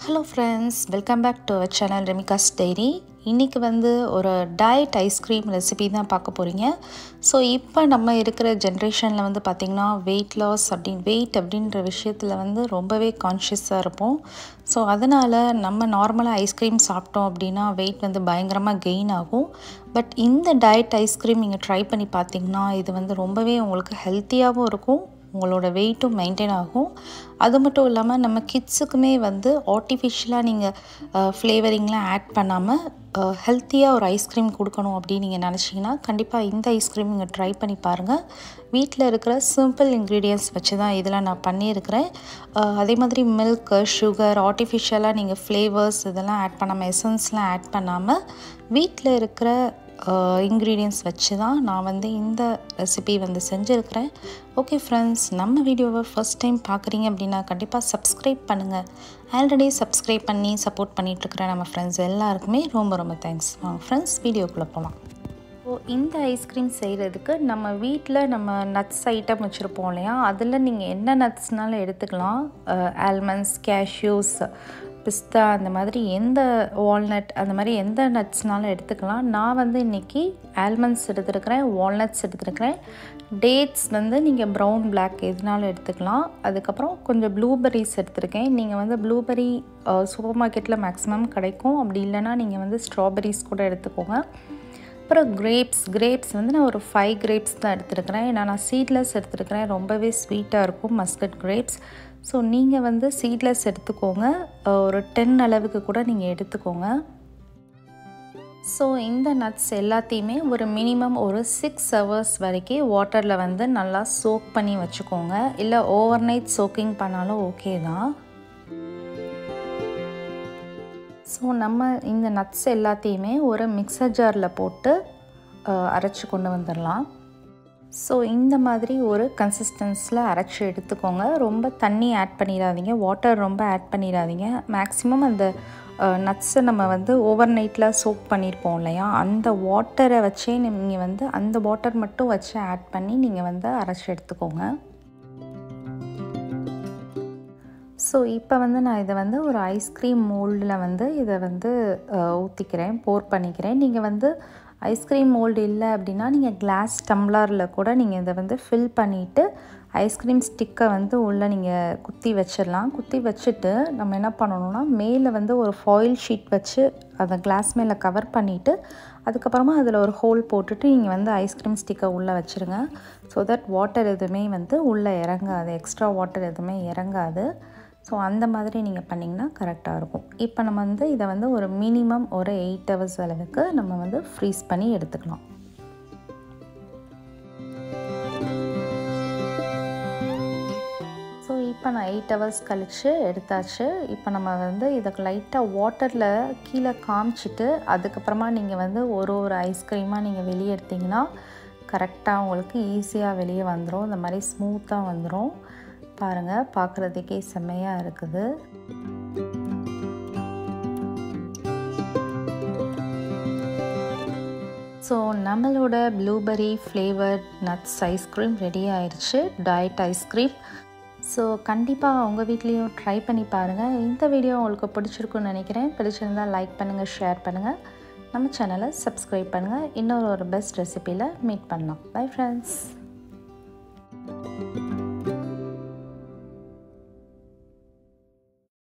hello friends welcome back to our channel Remika's diary இன்றைக்கி வந்து ஒரு டயட் ஐஸ்கிரீம் ரெசிபி தான் பார்க்க போகிறீங்க ஸோ இப்போ நம்ம இருக்கிற ஜென்ரேஷனில் வந்து பார்த்திங்கன்னா வெயிட் லாஸ் அப்படின் வெயிட் அப்படின்ற விஷயத்தில் வந்து ரொம்பவே கான்ஷியஸாக இருப்போம் ஸோ அதனால் நம்ம நார்மலாக ஐஸ்கிரீம் சாப்பிட்டோம் அப்படின்னா வெயிட் வந்து பயங்கரமாக கெயின் ஆகும் பட் இந்த டயட் ஐஸ்கிரீம் நீங்கள் ட்ரை பண்ணி பார்த்தீங்கன்னா இது வந்து ரொம்பவே உங்களுக்கு ஹெல்த்தியாகவும் இருக்கும் உங்களோட வெயிட்டும் மெயின்டைன் ஆகும் அது மட்டும் இல்லாமல் நம்ம கிட்ஸுக்குமே வந்து ஆர்டிஃபிஷியலாக நீங்கள் ஃப்ளேவரிங்லாம் ஆட் பண்ணாமல் ஹெல்த்தியாக ஒரு ஐஸ்கிரீம் கொடுக்கணும் அப்படின்னு நீங்கள் நினச்சிங்கன்னா கண்டிப்பாக இந்த ஐஸ்கிரீம் நீங்கள் ட்ரை பண்ணி பாருங்கள் வீட்டில் இருக்கிற சிம்பிள் இன்க்ரீடியன்ஸ் வச்சு தான் இதில் நான் பண்ணியிருக்கிறேன் அதே மாதிரி மில்க்கு சுகர் ஆர்டிஃபிஷியலாக நீங்கள் ஃப்ளேவர்ஸ் இதெல்லாம் ஆட் பண்ணாமல் எசன்ஸ்லாம் ஆட் பண்ணாமல் வீட்டில் இருக்கிற இன்க்ரீடியன்ஸ் வச்சு தான் நான் வந்து இந்த ரெசிபி வந்து செஞ்சுருக்கிறேன் ஓகே ஃப்ரெண்ட்ஸ் நம்ம வீடியோவை ஃபஸ்ட் டைம் பார்க்குறீங்க அப்படின்னா கண்டிப்பாக சப்ஸ்கிரைப் பண்ணுங்கள் ஆல்ரெடி சப்ஸ்கிரைப் பண்ணி சப்போர்ட் பண்ணிகிட்ருக்கிற நம்ம ஃப்ரெண்ட்ஸ் எல்லாருக்குமே ரொம்ப ரொம்ப தேங்க்ஸ் வாங்க ஃப்ரெண்ட்ஸ் வீடியோக்குள்ளே போகலாம் ஸோ இந்த ஐஸ்கிரீம் செய்கிறதுக்கு நம்ம வீட்டில் நம்ம நட்ஸ் ஐட்டம் வச்சுருப்போம் இல்லையா அதில் நீங்கள் என்ன நட்ஸ்னாலும் எடுத்துக்கலாம் ஆல்மண்ட்ஸ் கேஷ்யூஸ் பிஸ்தா அந்த மாதிரி எந்த வால்நட் அந்த மாதிரி எந்த நட்ஸ்னாலும் எடுத்துக்கலாம் நான் வந்து இன்றைக்கி ஆல்மண்ட்ஸ் எடுத்துருக்கிறேன் வால்நட்ஸ் எடுத்துருக்கிறேன் டேட்ஸ் வந்து நீங்கள் ப்ரௌன் பிளாக் எதுனாலும் எடுத்துக்கலாம் அதுக்கப்புறம் கொஞ்சம் ப்ளூபெரிஸ் எடுத்திருக்கேன் நீங்கள் வந்து ப்ளூபெரி சூப்பர் மார்க்கெட்டில் மேக்ஸிமம் கிடைக்கும் அப்படி இல்லைனா நீங்கள் வந்து ஸ்ட்ராபெரிஸ் கூட எடுத்துக்கோங்க அப்புறம் கிரேப்ஸ் கிரேப்ஸ் வந்து நான் ஒரு ஃபைவ் கிரேப்ஸ் தான் எடுத்துருக்கிறேன் ஏன்னா நான் சீட்லெஸ் எடுத்துருக்கிறேன் ரொம்பவே ஸ்வீட்டாக இருக்கும் மஸ்கட் கிரேப்ஸ் ஸோ நீங்கள் வந்து சீட்லெஸ் எடுத்துக்கோங்க ஒரு டென் அளவுக்கு கூட நீங்கள் எடுத்துக்கோங்க ஸோ இந்த நட்ஸ் எல்லாத்தையுமே ஒரு மினிமம் ஒரு சிக்ஸ் ஹவர்ஸ் வரைக்கும் வாட்டரில் வந்து நல்லா சோக் பண்ணி வச்சுக்கோங்க இல்லை ஓவர் நைட் சோக்கிங் பண்ணாலும் ஓகே தான் ஸோ நம்ம இந்த நட்ஸ் எல்லாத்தையுமே ஒரு மிக்சர் ஜாரில் போட்டு அரைச்சி கொண்டு வந்துடலாம் ஸோ இந்த மாதிரி ஒரு கன்சிஸ்டன்ஸில் அரைச்சி எடுத்துக்கோங்க ரொம்ப தண்ணி ஆட் பண்ணிடாதீங்க வாட்டர் ரொம்ப ஆட் பண்ணிடாதீங்க மேக்ஸிமம் அந்த நட்ஸை நம்ம வந்து ஓவர் நைட்டில் சோப் பண்ணியிருப்போம் இல்லையா அந்த வாட்டரை வச்சே நீங்கள் வந்து அந்த வாட்டர் மட்டும் வச்சு ஆட் பண்ணி நீங்கள் வந்து அரைச்சி எடுத்துக்கோங்க ஸோ இப்போ வந்து நான் இதை வந்து ஒரு ஐஸ்கிரீம் மோல்டில் வந்து இதை வந்து ஊற்றிக்கிறேன் போர் பண்ணிக்கிறேன் நீங்கள் வந்து ஐஸ்கிரீம் மோல்டு இல்லை அப்படின்னா நீங்கள் கிளாஸ் டம்ளரில் கூட நீங்கள் இதை வந்து ஃபில் பண்ணிவிட்டு ஐஸ்கிரீம் ஸ்டிக்கை வந்து உள்ளே நீங்கள் குத்தி வச்சிடலாம் குத்தி வச்சுட்டு நம்ம என்ன பண்ணணும்னா மேலே வந்து ஒரு ஃபாயில் ஷீட் வச்சு அதை கிளாஸ் மேலே கவர் பண்ணிவிட்டு அதுக்கப்புறமா அதில் ஒரு ஹோல் போட்டுட்டு நீங்கள் வந்து ஐஸ்கிரீம் ஸ்டிக்கை உள்ளே வச்சுருங்க ஸோ தட் வாட்டர் எதுவுமே வந்து உள்ளே இறங்காது எக்ஸ்ட்ரா வாட்டர் எதுவுமே இறங்காது ஸோ அந்த மாதிரி நீங்கள் பண்ணிங்கன்னா கரெக்டாக இருக்கும் இப்போ நம்ம வந்து இதை வந்து ஒரு மினிமம் ஒரு எயிட் ஹவர்ஸ் அளவுக்கு நம்ம வந்து ஃப்ரீஸ் பண்ணி எடுத்துக்கலாம் ஸோ இப்போ நான் எயிட் ஹவர்ஸ் கழித்து எடுத்தாச்சு இப்போ நம்ம வந்து இதை லைட்டாக வாட்டரில் கீழே காமிச்சிட்டு அதுக்கப்புறமா நீங்கள் வந்து ஒரு ஒரு ஐஸ்கிரீமாக நீங்கள் வெளியே எடுத்திங்கன்னா கரெக்டாக உங்களுக்கு ஈஸியாக வெளியே வந்துடும் இந்த மாதிரி ஸ்மூத்தாக வந்துடும் பாருங்கள் பார்க்குறதுக்கே செம்மையாக இருக்குது ஸோ நம்மளோட blueberry flavoured nuts ice cream ready ஆயிடுச்சு டயட் ஐஸ்கிரீம் ஸோ கண்டிப்பாக உங்கள் வீட்லேயும் ட்ரை பண்ணி பாருங்கள் இந்த வீடியோ உங்களுக்கு பிடிச்சிருக்குன்னு நினைக்கிறேன் பிடிச்சிருந்தால் லைக் பண்ணுங்கள் ஷேர் பண்ணுங்கள் நம்ம சேனலை சப்ஸ்கிரைப் பண்ணுங்கள் இன்னொரு ஒரு பெஸ்ட் ரெசிப்பியில் மீட் பண்ணலாம் பை ஃப்ரெண்ட்ஸ்